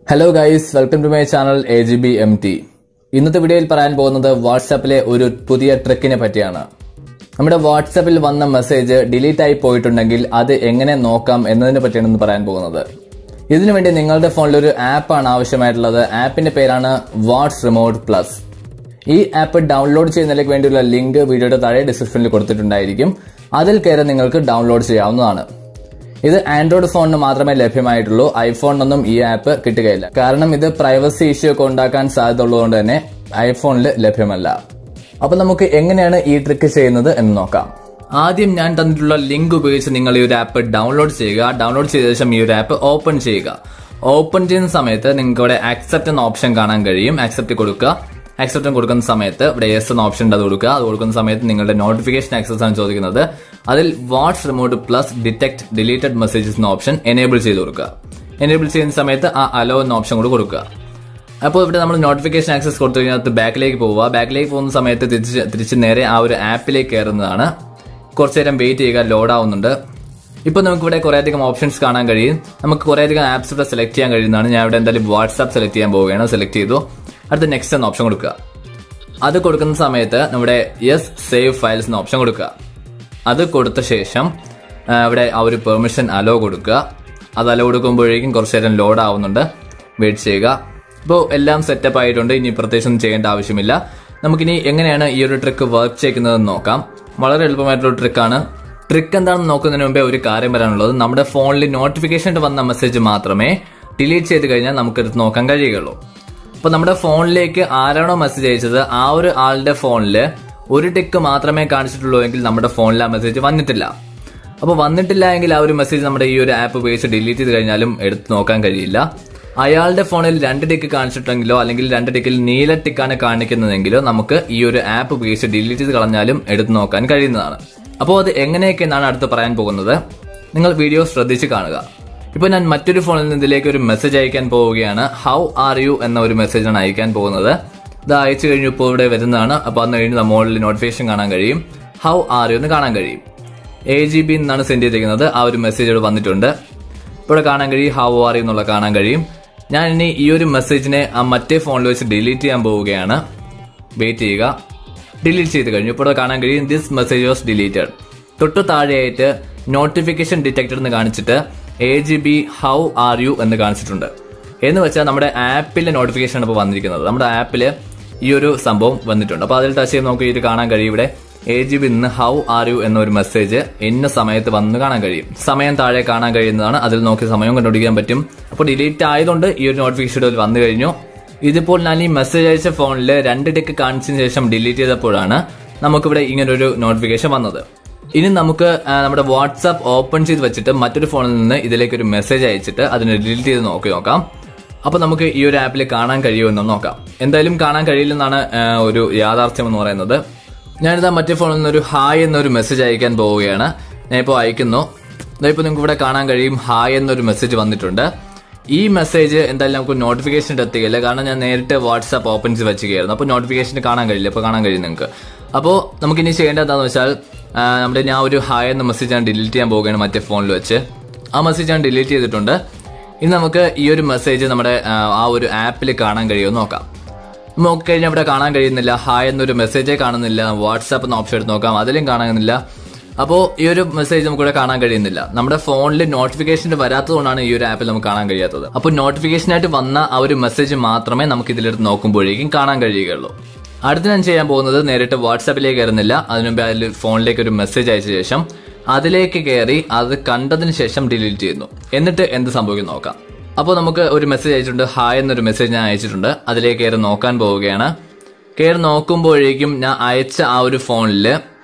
hello guys welcome to my channel A G B M T ഇന്നത്തെ വീഡിയോയിൽ പറയാൻ പോകുന്നത് വാട്സാപ്പിലെ ഒരു പുതിയ ട്രിക്കിനെ പറ്റിയാണ് നമ്മുടെ വാട്സാപ്പിൽ വന്ന മെസ്സേജ് ഡിലീറ്റ് ആയി പോയിട്ടുണ്ടെങ്കിൽ അത് എങ്ങനെ നോക്കാം എന്നതിനെ പറ്റിയാണ് ഇന്ന് പറയാൻ പോകുന്നത് ഇതിനുവേണ്ടി നിങ്ങളുടെ ഫോണിൽ ഒരു ആപ്പാണ് ആവശ്യമായിട്ടുള്ളത് ആപ്പിന്റെ പേരാണ് വാട്സ് റിമോട്ട് പ്ലസ് ഈ ആപ്പ് ഡൗൺലോഡ് ചെയ്യുന്നതിലേക്ക് വേണ്ടിയുള്ള ലിങ്ക് വീഡിയോയുടെ താഴെ ഡിസ്ക്രിപ്ഷനിൽ കൊടുത്തിട്ടുണ്ടായിരിക്കും അതിൽ കയറി നിങ്ങൾക്ക് ഡൗൺലോഡ് ചെയ്യാവുന്നതാണ് ഇത് ആൻഡ്രോയിഡ് ഫോണിന് മാത്രമേ ലഭ്യമായിട്ടുള്ളൂ ഐഫോണിനൊന്നും ഈ ആപ്പ് കിട്ടുകയില്ല കാരണം ഇത് പ്രൈവസി ഇഷ്യൂ ഒക്കെ ഉണ്ടാക്കാൻ സാധ്യത ഉള്ളതുകൊണ്ട് തന്നെ ഐഫോണിൽ ലഭ്യമല്ല അപ്പൊ നമുക്ക് എങ്ങനെയാണ് ഈ ട്രിക്ക് ചെയ്യുന്നത് എന്ന് നോക്കാം ആദ്യം ഞാൻ തന്നിട്ടുള്ള ലിങ്ക് ഉപയോഗിച്ച് നിങ്ങൾ ഈ ഒരു ആപ്പ് ഡൗൺലോഡ് ചെയ്യുക ഡൗൺലോഡ് ചെയ്ത ശേഷം ഈ ഒരു ആപ്പ് ഓപ്പൺ ചെയ്യുക ഓപ്പൺ ചെയ്യുന്ന സമയത്ത് നിങ്ങൾക്ക് ഇവിടെ ആക്സെപ്റ്റ് എന്ന ഓപ്ഷൻ കാണാൻ കഴിയും ആക്സെപ്റ്റ് കൊടുക്കുക ആക്സെപ്റ്റ് കൊടുക്കുന്ന സമയത്ത് ഇവിടെ യെസ് എന്ന ഓപ്ഷൻ ഉണ്ട് അത് കൊടുക്കുക അത് കൊടുക്കുന്ന സമയത്ത് നിങ്ങളുടെ നോട്ടിഫിക്കേഷൻ ആക്സസ് ആണ് ചോദിക്കുന്നത് അതിൽ Whats Remote Plus detect deleted messages എന്ന ഓപ്ഷൻ എനേബിൾ ചെയ്ത് കൊടുക്കുക എനേബിൾ ചെയ്യുന്ന സമയത്ത് ആ അലോ എന്ന ഓപ്ഷൻ കൂടി കൊടുക്കുക അപ്പോൾ ഇവിടെ നമ്മൾ നോട്ടിഫിക്കേഷൻ ആക്സസ് കൊടുത്തു കഴിഞ്ഞാൽ ബാക്കിലേക്ക് പോവുക ബാക്കിലേക്ക് പോകുന്ന സമയത്ത് തിരിച്ച് തിരിച്ച് നേരെ ആ ഒരു ആപ്പിലേക്ക് കയറുന്നതാണ് കുറച്ചു നേരം വെയിറ്റ് ചെയ്യുക ലോഡ് ആവുന്നുണ്ട് ഇപ്പോൾ നമുക്ക് ഇവിടെ കുറേ അധികം ഓപ്ഷൻസ് കാണാൻ കഴിയും നമുക്ക് കുറേ അധികം ആപ്സ് ഇവിടെ സെലക്ട് ചെയ്യാൻ കഴിയുന്നതാണ് ഞാൻ ഇവിടെ എന്തായാലും വാട്സാപ്പ് സെലക്ട് ചെയ്യാൻ പോവുകയാണ് സെലക്ട് ചെയ്തു അടുത്ത നെക്സ്റ്റ് എന്ന ഓപ്ഷൻ കൊടുക്കുക അത് കൊടുക്കുന്ന സമയത്ത് നമ്മുടെ യെസ് സേവ് ഫയൽസ് എന്ന ഓപ്ഷൻ കൊടുക്കുക അത് കൊടുത്ത ശേഷം ആ, ഇവിടെ ആ ഒരു പെർമിഷൻ അലോ കൊടുക്കുക അത് അലോ കൊടുക്കുമ്പോഴേക്കും കുറച്ച് നേരം ലോഡ് ആവുന്നുണ്ട് വെയിറ്റ് ചെയ്യുക ഇപ്പോൾ എല്ലാം സെറ്റപ്പ് ആയിട്ടുണ്ട് ഇനി പ്രത്യേകിച്ച് ഒന്നും ചെയ്യേണ്ട ആവശ്യമില്ല നമുക്കിനി എങ്ങനെയാണ് ഈ ഒരു ട്രിക്ക് വർക്ക് ചെയ്യുന്നതെന്ന് നോക്കാം വളരെ എളുപ്പമായിട്ടുള്ള ട്രിക്കാണ് ട്രിക്ക് എന്താണെന്ന് നോക്കുന്നതിന് മുമ്പേ ഒരു കാര്യം പറയാനുള്ളത് നമ്മുടെ ഫോണിൽ നോട്ടിഫിക്കേഷൻ വന്ന മെസ്സേജ് മാത്രമേ ഡിലീറ്റ് ചെയ്ത് കഴിഞ്ഞാൽ നമുക്കെടുത്ത് നോക്കാൻ കഴിയുകയുള്ളൂ അപ്പൊ നമ്മുടെ ഫോണിലേക്ക് ആരാണോ മെസ്സേജ് അയച്ചത് ആ ഒരു ആളുടെ ഫോണിൽ ഒരു ടിക്ക് മാത്രമേ കാണിച്ചിട്ടുള്ളൂ എങ്കിൽ നമ്മുടെ ഫോണിൽ ആ മെസ്സേജ് വന്നിട്ടില്ല അപ്പോൾ വന്നിട്ടില്ല എങ്കിൽ ആ ഒരു മെസ്സേജ് നമ്മുടെ ഈ ഒരു ആപ്പ് ഉപയോഗിച്ച് ഡിലീറ്റ് ചെയ്ത് കഴിഞ്ഞാലും എടുത്ത് നോക്കാൻ കഴിയില്ല അയാളുടെ ഫോണിൽ രണ്ട് ടിക്ക് കാണിച്ചിട്ടെങ്കിലോ അല്ലെങ്കിൽ രണ്ട് ടിക്കിൽ നീല ടിക്കാണ് കാണിക്കുന്നതെങ്കിലോ നമുക്ക് ഈ ഒരു ആപ്പ് ഉപയോഗിച്ച് ഡിലീറ്റ് ചെയ്ത് കളഞ്ഞാലും എടുത്ത് നോക്കാൻ കഴിയുന്നതാണ് അപ്പോൾ അത് എങ്ങനെയൊക്കെ എന്നാണ് അടുത്ത് പറയാൻ പോകുന്നത് നിങ്ങൾ വീഡിയോ ശ്രദ്ധിച്ച് കാണുക ഇപ്പൊ ഞാൻ മറ്റൊരു ഫോണിൽ നിന്ന് ഇതിലേക്ക് ഒരു മെസ്സേജ് അയക്കാൻ പോവുകയാണ് ഹൗ ആർ യു എന്ന ഒരു മെസ്സേജാണ് അയക്കാൻ പോകുന്നത് ഇത് അയച്ചു കഴിഞ്ഞു ഇപ്പോൾ ഇവിടെ വരുന്നതാണ് അപ്പൊ അന്ന് കഴിഞ്ഞ് മുകളിൽ നോട്ടിഫിക്കേഷൻ കാണാൻ കഴിയും ഹൗ ആർ യു എന്ന് കാണാൻ കഴിയും എ ജി ബി എന്നാണ് സെൻഡ് ചെയ്തിരിക്കുന്നത് ആ ഒരു മെസ്സേജ് ഇവിടെ വന്നിട്ടുണ്ട് ഇവിടെ കാണാൻ കഴിയും ഹൗ ആർ യു എന്നുള്ള കാണാൻ കഴിയും ഞാൻ ഇനി ഈ ഒരു മെസ്സേജിനെ ആ മറ്റേ ഫോണിൽ വെച്ച് ഡിലീറ്റ് ചെയ്യാൻ പോവുകയാണ് വെയിറ്റ് ചെയ്യുക ഡിലീറ്റ് ചെയ്ത് കഴിഞ്ഞു ഇപ്പോൾ ഇവിടെ കാണാൻ കഴിയും ദിസ് മെസ്സേജ് വാസ് ഡിലീറ്റഡ് തൊട്ടു താഴെയായിട്ട് നോട്ടിഫിക്കേഷൻ ഡിറ്റക്ടർ എന്ന് കാണിച്ചിട്ട് A G B how are you എന്ന് കാണിച്ചിട്ടുണ്ട് എന്ന് വെച്ചാൽ നമ്മുടെ ആപ്പിലെ നോട്ടിഫിക്കേഷൻ ആണ് ഇപ്പോൾ വന്നിരിക്കുന്നത് നമ്മുടെ ആപ്പിൽ ഈ ഒരു സംഭവം വന്നിട്ടുണ്ട് അപ്പോൾ അതിൽ ടച്ച് ചെയ്ത് നമുക്ക് ഇത് കാണാൻ കഴിയും ഇവിടെ എ ജി ബി നിന്ന് ഹൗ ആർ യു എന്നൊരു മെസ്സേജ് ഇന്ന സമയത്ത് വന്ന് കാണാൻ കഴിയും സമയം താഴെ കാണാൻ കഴിയുന്നതാണ് അതിൽ നോക്കി സമയം കണ്ടുപിടിക്കാൻ പറ്റും അപ്പോൾ ഡിലീറ്റ് ആയതുകൊണ്ട് ഈ ഒരു നോട്ടിഫിക്കേഷൻ ഇതിൽ വന്നു കഴിഞ്ഞു ഇതിപ്പോൾ ഞാൻ ഈ മെസ്സേജ് അയച്ച ഫോണിൽ രണ്ട് ടിക്ക് കാണിച്ചതിന് ശേഷം ഡിലീറ്റ് ചെയ്തപ്പോഴാണ് നമുക്കിവിടെ ഇങ്ങനൊരു നോട്ടിഫിക്കേഷൻ വന്നത് ഇനി നമുക്ക് ആ, നമ്മുടെ വാട്സാപ്പ് ഓപ്പൺ ചെയ്ത് വെച്ചിട്ട് മറ്റൊരു ഫോണിൽ നിന്ന് ഇതിലേക്ക് ഒരു മെസ്സേജ് അയച്ചിട്ട് അതിനെ ഡിലീറ്റ് ചെയ്ത് നോക്കി നോക്കാം അപ്പൊ നമുക്ക് ഈ ഒരു ആപ്പിൽ കാണാൻ കഴിയുമെന്ന് നോക്കാം എന്തായാലും കാണാൻ കഴിയില്ലെന്നാണ് ആ, ഒരു യാഥാർത്ഥ്യം എന്ന് പറയുന്നത് ഞാനിതാ മറ്റേ ഫോണിൽ നിന്ന് ഒരു ഹായ് എന്നൊരു മെസ്സേജ് അയക്കാൻ പോവുകയാണ് ഞാൻ ഇപ്പോൾ അയക്കുന്നു ഇതാ ഇപ്പോൾ നിങ്ങൾക്ക് ഇവിടെ കാണാൻ കഴിയും ഹായ് എന്നൊരു മെസ്സേജ് വന്നിട്ടുണ്ട് ഈ മെസ്സേജ് എന്തായാലും നമുക്ക് നോട്ടിഫിക്കേഷൻ എത്തുകയില്ല കാരണം ഞാൻ നേരിട്ട് വാട്സാപ്പ് ഓപ്പൺ ചെയ്ത് വെച്ചുകയായിരുന്നു അപ്പോൾ നോട്ടിഫിക്കേഷൻ കാണാൻ കഴിയില്ല അപ്പോൾ കാണാൻ കഴിയും നിങ്ങൾക്ക് അപ്പോൾ നമുക്ക് ഇനി ചെയ്യേണ്ടത് എന്താണെന്ന് വെച്ചാൽ ആ, നമ്മുടെ ഞാൻ ഒരു ഹായ് എന്ന മെസ്സേജ് ഞാൻ ഡിലീറ്റ് ചെയ്യാൻ പോവുകയാണ് മറ്റേ ഫോണിൽ വെച്ച് ആ മെസ്സേജ് ഞാൻ ഡിലീറ്റ് ചെയ്തിട്ടുണ്ട് ഇനി നമുക്ക് ഈ ഒരു മെസ്സേജ് നമ്മുടെ ആ, ആ ഒരു ആപ്പിൽ കാണാൻ കഴിയുമെന്ന് നോക്കാം നോക്കി കഴിഞ്ഞാൽ ഇവിടെ കാണാൻ കഴിയുന്നില്ല ഹായ് എന്നൊരു മെസ്സേജേ കാണുന്നില്ല വാട്സാപ്പ് എന്ന ഓപ്ഷൻ എടുത്ത് നോക്കാം അതിലും കാണുന്നില്ല അപ്പോൾ ഈ ഒരു മെസ്സേജ് നമുക്ക് ഇവിടെ കാണാൻ കഴിയുന്നില്ല നമ്മുടെ ഫോണിൽ നോട്ടിഫിക്കേഷൻ വരാത്തതുകൊണ്ടാണ് ഈ ഒരു ആപ്പിൽ നമുക്ക് കാണാൻ കഴിയാത്തത് അപ്പോൾ നോട്ടിഫിക്കേഷനായിട്ട് വന്ന ആ ഒരു മെസ്സേജ് മാത്രമേ നമുക്ക് ഇതിലെടുത്ത് നോക്കുമ്പോഴേക്കും കാണാൻ കഴിയുകയുള്ളൂ അടുത്ത ഞാൻ ചെയ്യാൻ പോകുന്നത് നേരിട്ട് വാട്സാപ്പിലേക്ക് കയറുന്നില്ല അതിനുമുമ്പ് അതിൽ ഫോണിലേക്ക് ഒരു മെസ്സേജ് അയച്ച ശേഷം അതിലേക്ക് കയറി അത് കണ്ടതിന് ശേഷം ഡിലീറ്റ് ചെയ്യുന്നു എന്നിട്ട് എന്ത് സംഭവിക്കും നോക്കാം അപ്പോൾ നമുക്ക് ഒരു മെസ്സേജ് അയച്ചിട്ടുണ്ട് ഹായ് എന്നൊരു മെസ്സേജ് ഞാൻ അയച്ചിട്ടുണ്ട് അതിലേക്ക് കയറി നോക്കാൻ പോവുകയാണ് കയറി നോക്കുമ്പോഴേക്കും ഞാൻ അയച്ച ആ ഒരു ഫോണിൽ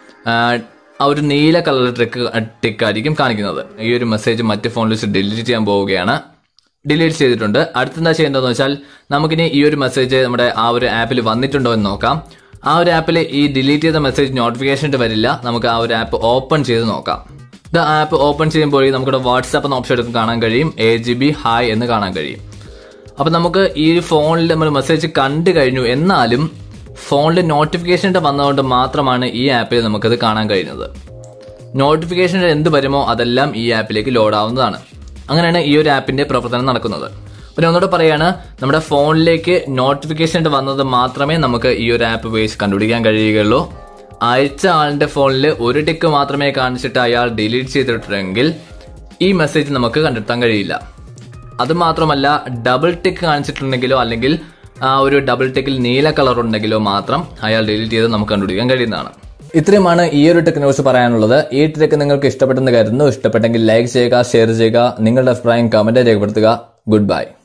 ആ ഒരു നീല കളർ ട്രിക്ക് ടിക്കായിരിക്കും കാണിക്കുന്നത് ഈ ഒരു മെസ്സേജ് മറ്റു ഫോണിൽ വെച്ച് ഡിലീറ്റ് ചെയ്യാൻ പോവുകയാണ് ഡിലീറ്റ് ചെയ്തിട്ടുണ്ട് അടുത്തെന്താ ചെയ്യേണ്ടതെന്ന് വെച്ചാൽ നമുക്കിനി ഈ ഒരു മെസ്സേജ് നമ്മുടെ ആ ഒരു ആപ്പിൽ വന്നിട്ടുണ്ടോ എന്ന് നോക്കാം ആ ഒരു ആപ്പിൽ ഈ ഡിലീറ്റ് ചെയ്ത മെസ്സേജ് നോട്ടിഫിക്കേഷൻ വരില്ല നമുക്ക് ആ ഒരു ആപ്പ് ഓപ്പൺ ചെയ്ത് നോക്കാം ഇത് ആപ്പ് ഓപ്പൺ ചെയ്യുമ്പോൾ നമുക്കിവിടെ വാട്സാപ്പ് എന്ന ഓപ്ഷൻ എടുത്ത് കാണാൻ കഴിയും എ ജി ബി ഹായ് എന്ന് കാണാൻ കഴിയും അപ്പൊ നമുക്ക് ഈ ഫോണിൽ നമ്മൾ മെസ്സേജ് കണ്ടു കഴിഞ്ഞു എന്നാലും ഫോണിൽ നോട്ടിഫിക്കേഷൻ വന്നതുകൊണ്ട് മാത്രമാണ് ഈ ആപ്പിൽ നമുക്കത് കാണാൻ കഴിയുന്നത് നോട്ടിഫിക്കേഷൻ എന്ത് വരുമോ അതെല്ലാം ഈ ആപ്പിലേക്ക് ലോഡ് ആവുന്നതാണ് അങ്ങനെയാണ് ഈ ഒരു ആപ്പിന്റെ പ്രവർത്തനം നടക്കുന്നത് പിന്നെ ഒന്നുകൂടെ പറയാണ് നമ്മുടെ ഫോണിലേക്ക് നോട്ടിഫിക്കേഷൻ വന്നത് മാത്രമേ നമുക്ക് ഈ ഒരു ആപ്പ് ഉപയോഗിച്ച് കണ്ടുപിടിക്കാൻ കഴിയുകയുള്ളൂ അയച്ച ആളിന്റെ ഫോണിൽ ഒരു ടിക്ക് മാത്രമേ കാണിച്ചിട്ട് അയാൾ ഡിലീറ്റ് ചെയ്തിട്ടുണ്ടെങ്കിൽ ഈ മെസ്സേജ് നമുക്ക് കണ്ടെത്താൻ കഴിയില്ല അത് മാത്രമല്ല ഡബിൾ ടിക്ക് കാണിച്ചിട്ടുണ്ടെങ്കിലോ അല്ലെങ്കിൽ ആ ഒരു ഡബിൾ ടിക്കിൽ നീല കളർ ഉണ്ടെങ്കിലോ മാത്രം അയാൾ ഡിലീറ്റ് ചെയ്ത് നമുക്ക് കണ്ടുപിടിക്കാൻ കഴിയുന്നതാണ് ഇത്രയുമാണ് ഈ ഒരു ടെക്കിനെ കുറിച്ച് പറയാനുള്ളത് ഈ ട്രിക്ക് നിങ്ങൾക്ക് ഇഷ്ടപ്പെട്ടെന്ന് കരുതുന്നു ഇഷ്ടപ്പെട്ടെങ്കിൽ ലൈക്ക് ചെയ്യുക ഷെയർ ചെയ്യുക നിങ്ങളുടെ അഭിപ്രായം കമന്റ് രേഖപ്പെടുത്തുക ഗുഡ് ബൈ